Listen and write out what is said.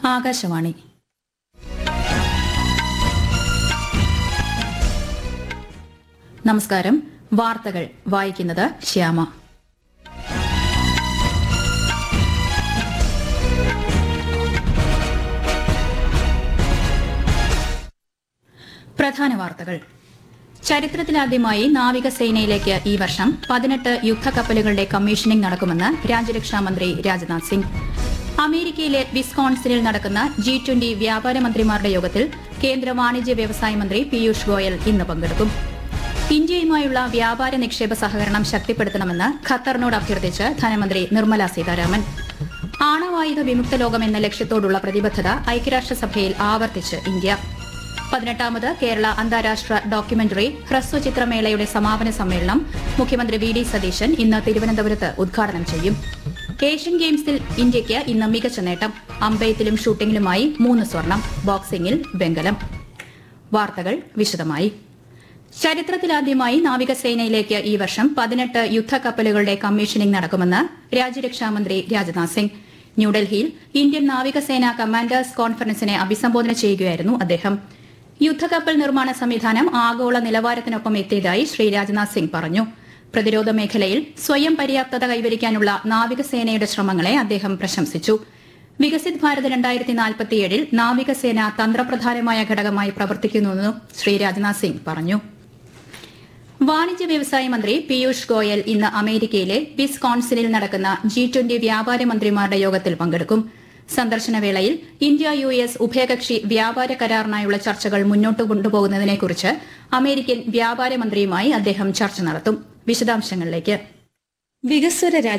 ആകാശവാണി നമസ്കാരം വാർത്തകൾ വായിക്കുന്നത് ശ്യാമ പ്രധാന വാർത്തകൾ ചരിത്രത്തിലാദ്യമായി നാവികസേനയിലേക്ക് ഈ വർഷം പതിനെട്ട് യുദ്ധക്കപ്പലുകളുടെ കമ്മീഷനിംഗ് നടക്കുമെന്ന് രാജ്യരക്ഷാമന്ത്രി രാജ്നാഥ് സിംഗ് അമേരിക്കയിലെ വിസ്കോൺസിനിൽ നടക്കുന്ന ജി ട്വന്റി വ്യാപാര മന്ത്രിമാരുടെ യോഗത്തിൽ കേന്ദ്ര വാണിജ്യ വ്യവസായ മന്ത്രി പീയൂഷ് ഗോയൽ ഇന്ന് പങ്കെടുക്കും ഇന്ത്യയുമായുള്ള വ്യാപാര നിക്ഷേപ സഹകരണം ശക്തിപ്പെടുത്തണമെന്ന് ഖത്തറിനോട് അഭ്യർത്ഥിച്ച് ധനമന്ത്രി നിർമ്മല സീതാരാമൻ ആണവായുധ വിമുക്ത ലോകം എന്ന ലക്ഷ്യത്തോടുള്ള പ്രതിബദ്ധത ഐക്യരാഷ്ട്രസഭയിൽ ആവർത്തിച്ച് ഇന്ത്യ പതിനെട്ടാമത് കേരള അന്താരാഷ്ട്ര ഡോക്യുമെന്ററി ഹ്രസ്വചിത്രമേളയുടെ സമാപന സമ്മേളനം മുഖ്യമന്ത്രി വി ഡി സതീശൻ ഇന്ന് തിരുവനന്തപുരത്ത് ഉദ്ഘാടനം ചെയ്യും ഏഷ്യൻ ഗെയിംസിൽ ഇന്ത്യയ്ക്ക് ഇന്ന് മികച്ച നേട്ടം അമ്പെയ്ത്തിലും ഷൂട്ടിംഗിലുമായി മൂന്ന് സ്വർണം ബോക്സിംഗിൽ വെങ്കലം വാർത്തകൾ വിശദമായി ചരിത്രത്തിലാദ്യമായി നാവികസേനയിലേക്ക് ഈ വർഷം പതിനെട്ട് യുദ്ധക്കപ്പലുകളുടെ കമ്മീഷനിംഗ് നടക്കുമെന്ന് രാജ്യരക്ഷാമന്ത്രി രാജ്നാഥ് സിംഗ് ന്യൂഡൽഹിയിൽ ഇന്ത്യൻ നാവികസേന കമാൻഡേഴ്സ് കോൺഫറൻസിനെ അഭിസംബോധന ചെയ്യുകയായിരുന്നു അദ്ദേഹം യുദ്ധക്കപ്പൽ നിർമ്മാണ സംവിധാനം ആഗോള നിലവാരത്തിനൊപ്പം എത്തിയതായി ശ്രീ രാജ്നാഥ് സിംഗ് പറഞ്ഞു പ്രതിരോധ മേഖലയിൽ സ്വയം പര്യാപ്തത കൈവരിക്കാനുള്ള നാവികസേനയുടെ ശ്രമങ്ങളെ അദ്ദേഹം പ്രശംസിച്ചു വികസിത് ഭാരത് രണ്ടായിരത്തി നാൽപ്പത്തിയേഴിൽ നാവികസേന തന്ത്രപ്രധാനമായ ഘടകമായി പ്രവർത്തിക്കുന്നുവെന്നും ശ്രീ രാജ്നാഥ് സിംഗ് പറഞ്ഞു വാണിജ്യ വ്യവസായ മന്ത്രി പീയൂഷ് ഗോയൽ ഇന്ന് അമേരിക്കയിലെ വിസ്കോൺസിനിൽ നടക്കുന്ന ജി ട്വന്റി വ്യാപാര മന്ത്രിമാരുടെ യോഗത്തിൽ പങ്കെടുക്കും സന്ദർശന വേളയിൽ ഇന്ത്യ യു എസ് ഉഭയകക്ഷി വ്യാപാര കരാറിനായുള്ള ചർച്ചകൾ മുന്നോട്ട് കൊണ്ടുപോകുന്നതിനെക്കുറിച്ച് അമേരിക്കൻ വ്യാപാര മന്ത്രിയുമായി അദ്ദേഹം ചർച്ച നടത്തും വിശദാംശങ്ങളിലേക്ക് വികസ്വര